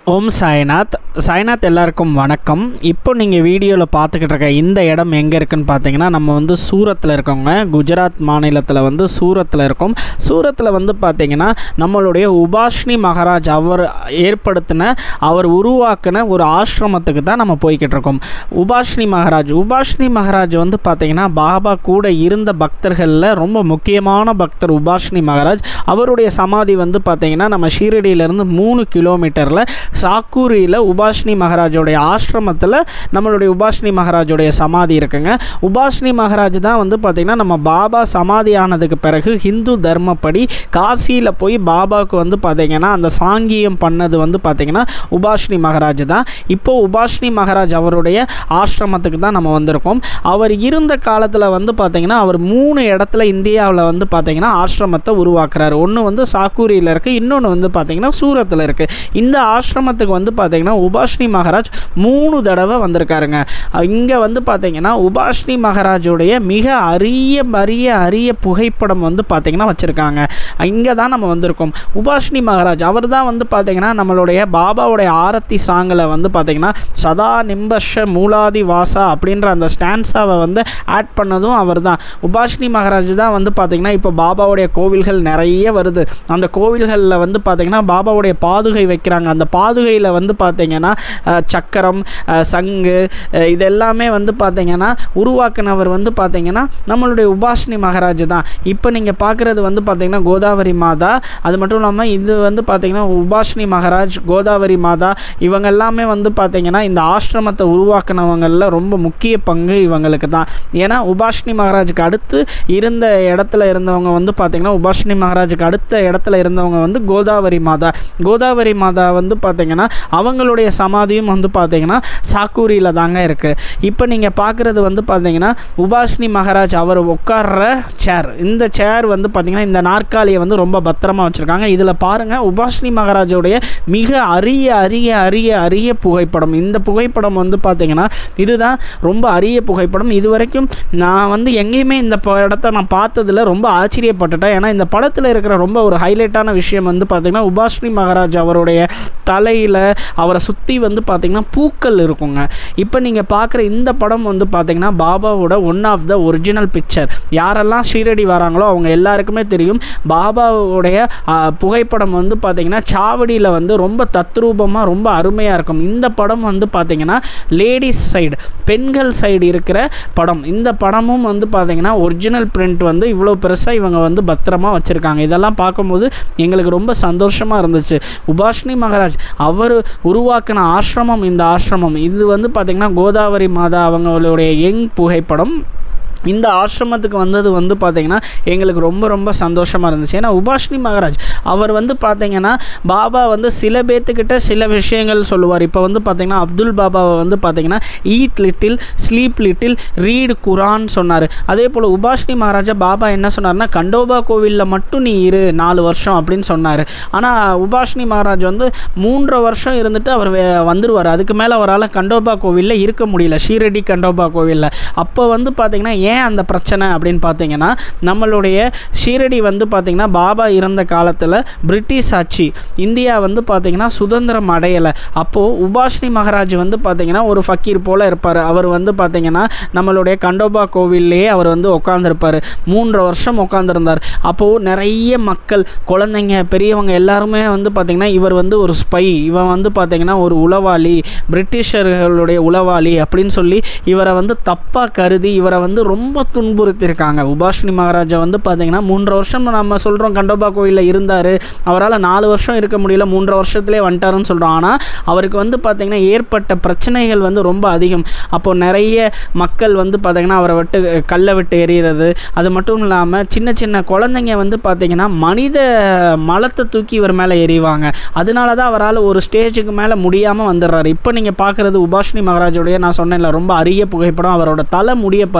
ஓம் சாய்நாத் சாய்நாத் எல்லாருக்கும் வணக்கம் இப்போ நீங்கள் வீடியோவில் பார்த்துக்கிட்டு இருக்க இந்த இடம் எங்கே இருக்குன்னு பார்த்தீங்கன்னா நம்ம வந்து சூரத்தில் இருக்கோங்க குஜராத் மாநிலத்தில் வந்து சூரத்தில் இருக்கோம் சூரத்தில் வந்து பார்த்தீங்கன்னா நம்மளுடைய உபாஷ்னி மகாராஜ் அவர் ஏற்படுத்தின அவர் உருவாக்கின ஒரு ஆசிரமத்துக்கு தான் நம்ம போய்கிட்டு இருக்கோம் உபாஷ்னி மகாராஜ் உபாஷ்னி மகாராஜ் வந்து பார்த்தீங்கன்னா பாபா கூட இருந்த பக்தர்களில் ரொம்ப முக்கியமான பக்தர் உபாஷ்னி மகாராஜ் அவருடைய சமாதி வந்து பார்த்தீங்கன்னா நம்ம ஷீரடியிலேருந்து மூணு கிலோமீட்டரில் சாக்கூரியில் உபாஷ்னி மகாராஜோடைய ஆசிரமத்தில் நம்மளுடைய உபாஷ்னி மகாராஜோடைய சமாதி இருக்குங்க உபாஷ்னி மகாராஜ் தான் வந்து பார்த்திங்கன்னா நம்ம பாபா சமாதி ஆனதுக்கு பிறகு ஹிந்து தர்மப்படி காசியில் போய் பாபாவுக்கு வந்து பார்த்திங்கன்னா அந்த சாங்கியம் பண்ணது வந்து பார்த்திங்கன்னா உபாஷ்னி மகாராஜ் தான் இப்போ உபாஷ்னி மகாராஜ் அவருடைய ஆசிரமத்துக்கு தான் நம்ம வந்திருக்கோம் அவர் இருந்த காலத்தில் வந்து பார்த்திங்கன்னா அவர் மூணு இடத்துல இந்தியாவில் வந்து பார்த்திங்கன்னா ஆசிரமத்தை உருவாக்குறாரு ஒன்று வந்து சாக்கூரியில் இருக்குது இன்னொன்று வந்து பார்த்திங்கன்னா சூரத்தில் இருக்குது இந்த ஆசிரமத்துக்கு வந்து பார்த்திங்கன்னா உபாஷ்னி மகாராஜ் மூணு தடவை வந்திருக்காருங்க இங்கே வந்து பார்த்திங்கன்னா உபாஷ்னி மகாராஜுடைய மிக அரிய அரிய அரிய புகைப்படம் வந்து பார்த்திங்கன்னா வச்சுருக்காங்க இங்கே தான் நம்ம வந்திருக்கோம் உபாஷ்னி மகாராஜ் அவர் தான் வந்து பார்த்திங்கன்னா நம்மளுடைய பாபாவுடைய ஆரத்தி சாங்கில் வந்து பார்த்திங்கன்னா சதா நிம்பஷ மூலாதி வாசா அப்படின்ற அந்த ஸ்டான்ஸாவை வந்து ஆட் பண்ணதும் அவர் தான் உபாஷ்னி மகாராஜ் தான் வந்து பார்த்திங்கன்னா இப்போ பாபாவுடைய கோவில்கள் நிறைய வருது அந்த கோவில்களில் வந்து பார்த்திங்கன்னா பாபாவுடைய பாதுகை வைக்கிறாங்க அந்த பாதுகையில் வந்து பார்த்திங்கன்னா அஹ், சக்கரம் அஹ், சங்கு அஹ், இது எல்லாமே வந்து பார்த்திங்கன்னா உருவாக்குனவர் வந்து பார்த்திங்கன்னா நம்மளுடைய உபாஷ்னி மகாராஜ் தான் இப்போ நீங்கள் பார்க்குறது வந்து பார்த்திங்கன்னா கோதாவரி மாதா அது மட்டும் இல்லாமல் இது வந்து பார்த்திங்கன்னா உபாஷ்னி மகாராஜ் கோதாவரி மாதா இவங்க எல்லாமே வந்து பார்த்திங்கன்னா இந்த ஆசிரமத்தை உருவாக்குனவங்களில் ரொம்ப முக்கிய பங்கு இவங்களுக்கு தான் ஏன்னா உபாஷ்னி மகாராஜுக்கு அடுத்து இருந்த இடத்துல இருந்தவங்க வந்து பார்த்திங்கன்னா உபாஷ்னி மகாராஜுக்கு அடுத்த இடத்துல இருந்தவங்க வந்து கோதாவரி மாதா கோதாவரி மாதா வந்து பார்த்திங்கன்னா அவங்களுடைய சமாதியும் வந்து பார்த்திங்கன்னா சாக்கூரியில் தாங்க இருக்குது இப்போ நீங்கள் பார்க்குறது வந்து பார்த்திங்கன்னா உபாஷ்னி மகாராஜ் அவர் உட்கார்ற சேர் இந்த சேர் வந்து பார்த்திங்கன்னா இந்த நாற்காலியை வந்து ரொம்ப பத்திரமா வச்சுருக்காங்க இதில் பாருங்கள் உபாஷ்னி மகாராஜோடைய மிக அரிய அரிய அரிய அரிய புகைப்படம் இந்த புகைப்படம் வந்து பார்த்திங்கன்னா இதுதான் ரொம்ப அரிய புகைப்படம் இது வரைக்கும் நான் வந்து எங்கேயுமே இந்த ப- இடத்த நான் பார்த்ததுல ரொம்ப ஆச்சரியப்பட்டுட்டேன் ஏன்னா இந்த படத்தில் இருக்கிற ரொம்ப ஒரு ஹைலைட்டான விஷயம் வந்து பார்த்திங்கன்னா உபாஷ்னி மகாராஜ் அவருடைய தலையில் அவரை சுற்றி வந்து பார்த்திங்கன்னா பூக்கள் இருக்குங்க இப்போ நீங்கள் பார்க்குற இந்த படம் வந்து பார்த்திங்கன்னா பாபாவோட one of the original picture யாரெல்லாம் ஷீரடி வராங்களோ அவங்க எல்லாருக்குமே தெரியும் பாபாவுடைய ஆ, புகைப்படம் வந்து பார்த்திங்கன்னா சாவடியில் வந்து ரொம்ப தத்ரூபமாக ரொம்ப அருமையாக இருக்கும் இந்த படம் வந்து பார்த்திங்கன்னா லேடிஸ் சைடு பெண்கள் சைடு இருக்கிற படம் இந்த படமும் வந்து பார்த்திங்கன்னா ஒரிஜினல் பிரிண்ட் வந்து இவ்வளோ பெருசாக இவங்க வந்து பத்திரமா வச்சுருக்காங்க இதெல்லாம் பார்க்கும்போது எங்களுக்கு ரொம்ப சந்தோஷமாக இருந்துச்சு உபாஷ்னி மகாராஜ் அவர் உருவாக்கின ஆசிரமம் இந்த ஆசிரமம் இது வந்து பார்த்திங்கன்னா கோதாவரி மாதா அவங்களுடைய யங் புகைப்படம் இந்த ஆசிரமத்துக்கு வந்தது வந்து பார்த்திங்கன்னா எங்களுக்கு ரொம்ப ரொம்ப சந்தோஷமாக இருந்துச்சு ஏன்னா உபாஷ்னி மகாராஜ் அவர் வந்து பார்த்திங்கன்னா பாபா வந்து சில பேர்த்துக்கிட்ட சில விஷயங்கள் சொல்லுவார் இப்போ வந்து பார்த்திங்கன்னா அப்துல் பாபாவை வந்து பார்த்திங்கன்னா eat little sleep little read Quran சொன்னார் அதே போல் உபாஷ்னி மகாராஜா பாபா என்ன சொன்னார்னா கண்டோபா கோவிலில் மட்டும் நீ இரு நாலு வருஷம் அப்படின்னு சொன்னார் ஆனால் உபாஷ்னி மகாராஜ் வந்து மூன்றரை வருஷம் இருந்துட்டு அவர் வே- வந்துருவார் அதுக்கு மேலே அவரால் கண்டோபா கோவிலில் இருக்க முடியல ஷீரடி கண்டோபா கோவிலில் அப்போ வந்து பார்த்திங்கன்னா ஏன் அந்த பிரச்சனை அப்படின்னு பார்த்தீங்கன்னா நம்மளுடைய ஷீரடி வந்து பார்த்திங்கன்னா பாபா இருந்த காலத்தில் பிரிட்டிஷ் ஆட்சி இந்தியா வந்து பார்த்திங்கன்னா சுதந்திரம் அடையலை அப்போது உபாஷ்னி மகாராஜ் வந்து பார்த்திங்கன்னா ஒரு ஃபக்கீர் போல் இருப்பார் அவர் வந்து பார்த்திங்கன்னா நம்மளுடைய கண்டோபா கோவில்லையே அவர் வந்து உட்காந்துருப்பார் மூன்று வருஷம் உட்காந்துருந்தார் அப்போது நிறைய மக்கள் குழந்தைங்க பெரியவங்க எல்லாருமே வந்து பார்த்திங்கன்னா இவர் வந்து ஒரு ஸ்பை இவன் வந்து பார்த்திங்கன்னா ஒரு உளவாளி பிரிட்டிஷர்களுடைய உளவாளி அப்படின்னு சொல்லி இவரை வந்து தப்பாக கருதி இவரை வந்து ரொம்ப துன்புறுத்தியிருக்காங்க உபாஷ்னி மகாராஜா வந்து பார்த்திங்கன்னா மூன்றரை வருஷம் நம்ம சொல்கிறோம் கண்டோபா கோயிலில் இருந்தார் அவரால் நாலு வருஷம் இருக்க முடியல மூன்றரை வருஷத்துலேயே வந்துட்டாருன்னு சொல்கிறோம் ஆனால் அவருக்கு வந்து பார்த்திங்கன்னா ஏற்பட்ட பிரச்சனைகள் வந்து ரொம்ப அதிகம் அப்போது நிறைய மக்கள் வந்து பார்த்திங்கன்னா அவரை விட்டு கல்லை விட்டு எறிகிறது அது மட்டும் இல்லாமல் சின்ன சின்ன குழந்தைங்க வந்து பார்த்திங்கன்னா மனித மலத்தை தூக்கி இவர் மேலே எறிவாங்க அதனால தான் அவரால் ஒரு ஸ்டேஜுக்கு மேலே முடியாமல் வந்துடுறாரு இப்போ நீங்கள் பார்க்குறது உபாஷ்னி மகாராஜோடைய நான் சொன்னேன்ல ரொம்ப அரிய புகைப்படம் அவரோட தலை முடிய பாருங்கள்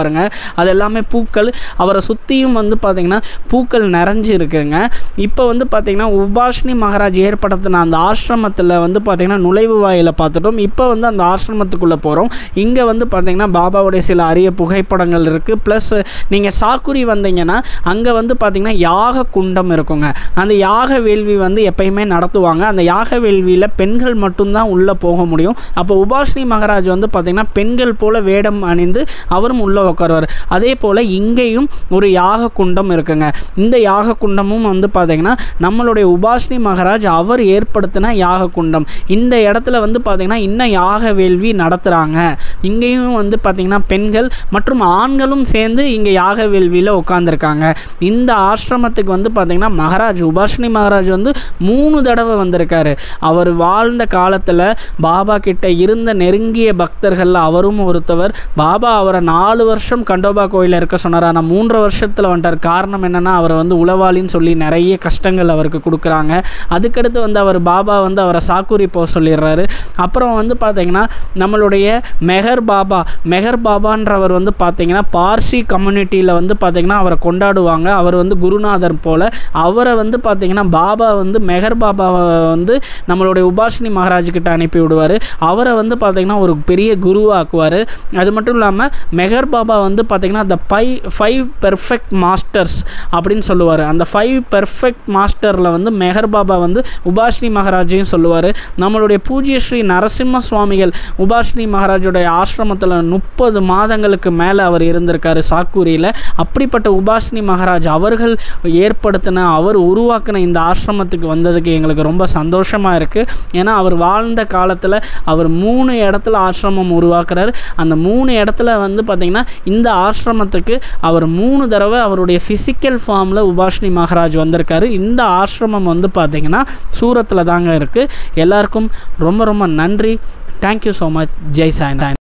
அது எல்லாமே பூக்கள் அவரை சுற்றியும் வந்து பார்த்திங்கன்னா பூக்கள் நிறைஞ்சு இருக்குங்க இப்போ வந்து பார்த்திங்கன்னா உபாஷினி மகாராஜ் ஏற்படுத்தின அந்த ஆசிரமத்தில் வந்து பார்த்திங்கன்னா நுழைவு வாயில பார்த்துட்டோம் இப்போ வந்து அந்த ஆசிரமத்துக்குள்ளே போகிறோம் இங்கே வந்து பார்த்திங்கன்னா பாபாவுடைய சில அரிய புகைப்படங்கள் இருக்குது ப்ளஸ் நீங்கள் சாக்குரி வந்தீங்கன்னா அங்கே வந்து பார்த்திங்கன்னா யாக குண்டம் இருக்குங்க அந்த யாக வேள்வி வந்து எப்பயுமே நடத்துவாங்க அந்த யாக வேள்வியில் பெண்கள் மட்டும்தான் உள்ளே போக முடியும் அப்போ உபாஷினி மகாராஜ் வந்து பார்த்திங்கன்னா பெண்கள் போல வேடம் அணிந்து அவரும் உள்ளே உட்காருவார் அதே போல் இங்கேயும் ஒரு யாக குண்டம் இருக்குங்க இந்த யாக குண்டமும் வந்து பார்த்திங்கன்னா நம்மளுடைய உபாஷினி மகாராஜ் அவர் ஏற்படுத்தின யாக குண்டம் இந்த இடத்துல வந்து பார்த்திங்கன்னா இன்னும் யாக வேள்வி நடத்துகிறாங்க இங்கேயும் வந்து பார்த்திங்கன்னா பெண்கள் மற்றும் ஆண்களும் சேர்ந்து இங்கே யாக வேள்வியில் உட்காந்துருக்காங்க இந்த ஆசிரமத்துக்கு வந்து பார்த்திங்கன்னா மகாராஜ் உபாஷினி மகாராஜ் வந்து மூணு தடவை வந்திருக்காரு அவர் வாழ்ந்த காலத்தில் பாபா கிட்ட இருந்த நெருங்கிய பக்தர்களில் அவரும் ஒருத்தவர் பாபா அவரை நாலு வருஷம் கண்டோபா கோயிலில் இருக்க சொன்னார் ஆனால் மூன்றரை வருஷத்தில் வந்துட்டார் காரணம் என்னென்னா அவர் வந்து உளவாளின்னு சொல்லி நிறைய கஷ்டங்கள் அவருக்கு கொடுக்குறாங்க அதுக்கடுத்து வந்து அவர் பாபா வந்து அவரை சாக்குரி போக சொல்லிடுறாரு அப்புறம் வந்து பார்த்தீங்கன்னா நம்மளுடைய மெஹர் பாபா மெஹர் பாபான்றவர் வந்து பார்த்தீங்கன்னா பார்சி கம்யூனிட்டியில் வந்து பார்த்தீங்கன்னா அவரை கொண்டாடுவாங்க அவர் வந்து குருநாதர் போல் அவரை வந்து பார்த்தீங்கன்னா பாபா வந்து மெஹர் பாபாவை வந்து நம்மளுடைய உபாஷினி மகாராஜ் கிட்ட அனுப்பி விடுவார் அவரை வந்து பார்த்தீங்கன்னா ஒரு பெரிய குருவாக்குவார் அது மட்டும் இல்லாமல் மெஹர் பாபா வந்து பார்த்தீங்கன்னா the by five perfect masters அப்படின்னு சொல்லுவார் அந்த ஃபைவ் பெர்ஃபெக்ட் மாஸ்டரில் வந்து மெஹர் பாபா வந்து உபாஷினி மகாராஜையும் சொல்லுவார் நம்மளுடைய பூஜ்ய ஸ்ரீ நரசிம்ம சுவாமிகள் உபாஷினி மகாராஜோடைய ஆசிரமத்தில் முப்பது மாதங்களுக்கு மேலே அவர் இருந்திருக்காரு சாக்கூரியில் அப்படிப்பட்ட உபாஷினி மகாராஜ் அவர்கள் ஏற்படுத்தின அவர் உருவாக்கின இந்த ஆசிரமத்துக்கு வந்ததுக்கு எங்களுக்கு ரொம்ப சந்தோஷமாக இருக்குது ஏன்னா அவர் வாழ்ந்த காலத்தில் அவர் மூணு இடத்துல ஆசிரமம் உருவாக்குறாரு அந்த மூணு இடத்துல வந்து பார்த்திங்கன்னா இந்த ஆசிரமத்துக்கு அவர் மூணு தடவை அவருடைய ஃபிசிக்கல் ஃபார்மில் உபாஷினி மகாராஜ் வந்திருக்காரு இந்த ஆசிரமம் வந்து பார்த்திங்கன்னா சூரத்தில் தாங்க இருக்குது எல்லாருக்கும் ரொம்ப ரொம்ப நன்றி thank you so much Jai Sai